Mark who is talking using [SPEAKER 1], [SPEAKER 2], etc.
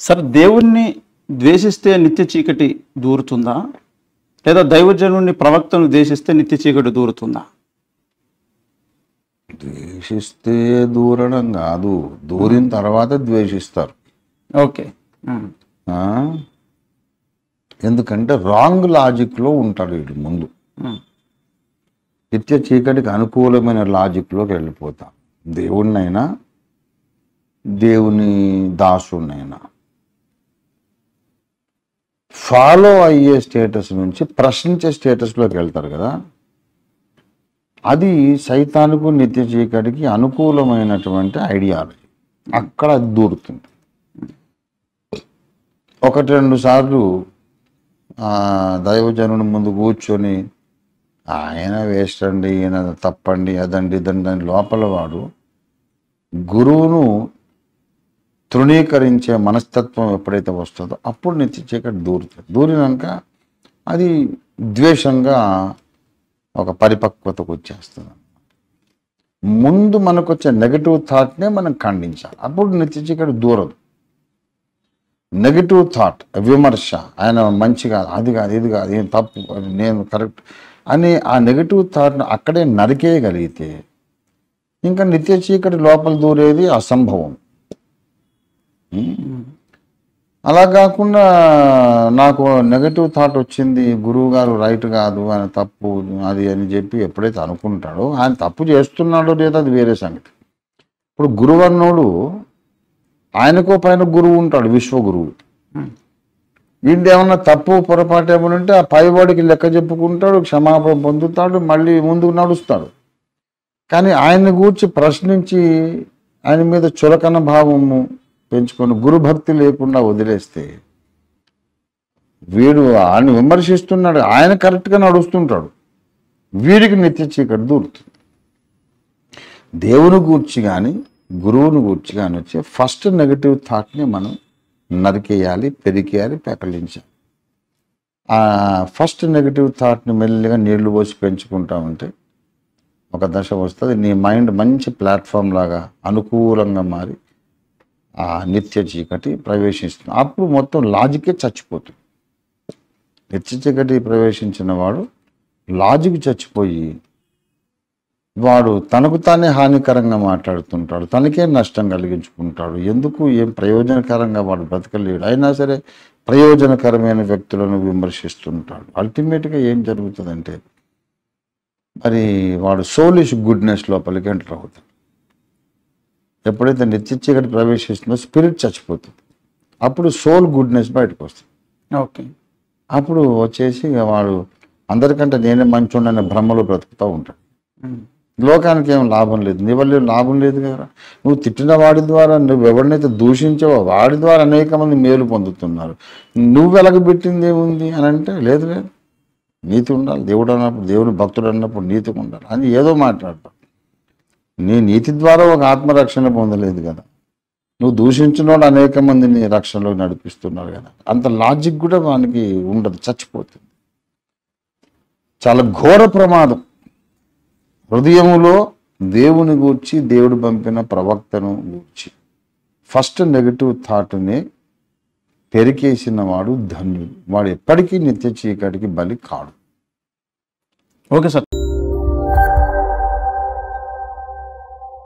[SPEAKER 1] Sir దేవుణ్ణి ద్వేషిస్తే నిత్య చీకటి దూరుతుందా లేదా దైవజనుడిని ప్రవక్తను ద్వేషిస్తే నిత్య చీకటి దూరుతుందా
[SPEAKER 2] ద్వేషిస్తే దూరడం కాదు దూరిన తర్వాత ద్వేషిస్తారు
[SPEAKER 1] ఓకే ఉమ్.
[SPEAKER 2] ఆ? ఎందుకంటే రాంగ్ లాజిక్లో ఉంటాడు వీడు ముందు
[SPEAKER 1] ఉమ్.
[SPEAKER 2] నిత్య చీకటికి అనుకూలమైన లాజిక్లోకి వెళ్ళిపోతాం దేవుణ్ణైనా దేవుని దాసునైనా ఫాలో అయ్యే స్టేటస్ నుంచి ప్రశ్నించే స్టేటస్లోకి వెళ్తారు కదా అది సైతానికి నిత్య చీకటికి అనుకూలమైనటువంటి ఐడియాలజీ అక్కడ అది దూరుతుంది ఒకటి రెండు సార్లు ఆ, దైవజనుని ముందు కూర్చొని ఆయన వేస్ట్ అండి ఈయన తప్పండి అదండి ఇదండి అని లోపల వాడు గురువును తృణీకరించే మనస్తత్వం ఎప్పుడైతే వస్తుందో అప్పుడు నిత్య చీకటి దూరుతుంది దూరినాక అది ద్వేషంగా ఒక పరిపక్వతకు వచ్చేస్తుంది ముందు మనకు వచ్చే నెగటివ్ థాట్నే మనం ఖండించాలి అప్పుడు నిత్య చీకటి దూరదు నెగిటివ్ థాట్ విమర్శ ఆయన మంచి కాదు అది కాదు ఇది కాదు ఏం తప్పు అది నేను కరెక్ట్ అని ఆ నెగిటివ్ థాట్ను అక్కడే నరికేయగలిగితే ఇంకా నిత్య చీకటి లోపల దూరేది అసంభవం ఉమ్. అలా కాకుండా నాకు నెగటివ్ థాట్ వచ్చింది గురువు గారు రైట్ కాదు ఆయన తప్పు అది అని చెప్పి ఎప్పుడైతే అనుకుంటాడో ఆయన తప్పు చేస్తున్నాడో లేదో అది వేరే సంగతి ఇప్పుడు గురువు అన్నోడు ఆయనకో పైన గురువు ఉంటాడు విశ్వగురువు వీళ్ళు ఏమన్నా తప్పు పొరపాటు ఏమైనా ఉంటే ఆ పైవాడికి లెక్క చెప్పుకుంటాడు క్షమాపణ పొందుతాడు మళ్ళీ ముందుకు నడుస్తాడు కానీ ఆయన్ని గూర్చి ప్రశ్నించి ఆయన మీద చులకన భావము పెంచుకొని గురుభక్తి లేకుండా వదిలేస్తే వీడు ఆయన విమర్శిస్తున్నాడు ఆయన కరెక్ట్గా నడుస్తుంటాడు వీడికి నిత్య చీకటి దూరుతుంది దేవుని గూర్చి కానీ గురువుని గూర్చి కానీ వచ్చే ఫస్ట్ నెగటివ్ థాట్ని మనం నరికేయాలి పెరికేయాలి పెకలించాలి ఆ ఫస్ట్ నెగటివ్ థాట్ని మెల్లిగా నీళ్లు పోసి పెంచుకుంటా ఉంటే ఒక దశ వస్తుంది నీ మైండ్ మంచి ప్లాట్ఫామ్ లాగా అనుకూలంగా మారి ఆ నిత్య చీకటి ప్రవేశిస్తుంది అప్పుడు మొత్తం లాజికే చచ్చిపోతుంది నిత్య చీకటి ప్రవేశించిన వాడు లాజిక్ చచ్చిపోయి వాడు తనకు తానే హానికరంగా మాట్లాడుతుంటాడు తనకే నష్టం కలిగించుకుంటాడు ఎందుకు ఏం ప్రయోజనకరంగా వాడు బ్రతకలేడు అయినా సరే ప్రయోజనకరమైన వ్యక్తులను విమర్శిస్తుంటాడు అల్టిమేట్గా ఏం జరుగుతుందంటే మరి వాడు సోలిష్ గుడ్నెస్ లోపలికి ఎంటర్ అవుతాడు ఎప్పుడైతే నిత్య చీకటి ప్రవేశిస్తుందో స్పిరిట్ చచ్చిపోతుంది అప్పుడు సోల్ గుడ్నెస్ బయటకు వస్తుంది
[SPEAKER 1] ఓకే
[SPEAKER 2] అప్పుడు వచ్చేసి ఇక వాడు అందరికంటే నేనే మంచోడనే భ్రమలో బ్రతుకుతూ ఉంటాడు
[SPEAKER 1] ఉమ్.
[SPEAKER 2] లోకానికి ఏం లాభం లేదు నీ వల్ల ఏం లాభం లేదు కదా నువ్వు తిట్టిన వాడి ద్వారా నువ్వు ఎవరినైతే దూషించావో వాడి ద్వారా అనేక మంది మేలు పొందుతున్నారు నువ్వు వెలగబెట్టింది ఏముంది అని అంటే లేదు లేదు నీతి ఉండాలి దేవుడు అన్నప్పుడు దేవుడు భక్తుడు అన్నప్పుడు నీతిగా ఉండాలి అని ఏదో మాట్లాడతావు నీ నీతి ద్వారా ఒక ఆత్మరక్షణ పొందలేదు కదా నువ్వు దూషించినోడు అనేక మందిని రక్షణలో నడిపిస్తున్నారు కదా అంత లాజిక్ కూడా వానికి ఉండదు చచ్చిపోతుంది చాలా ఘోర ప్రమాదం హృదయములో దేవుని గూర్చి దేవుడు పంపిన ప్రవక్తను గూర్చి ఫస్ట్ నెగటివ్ థాట్ని పెరికేసిన వాడు ధన్యుడు వాడు ఎప్పటికీ నిత్య చీకటికి బలి కాడు
[SPEAKER 1] ఓకే సార్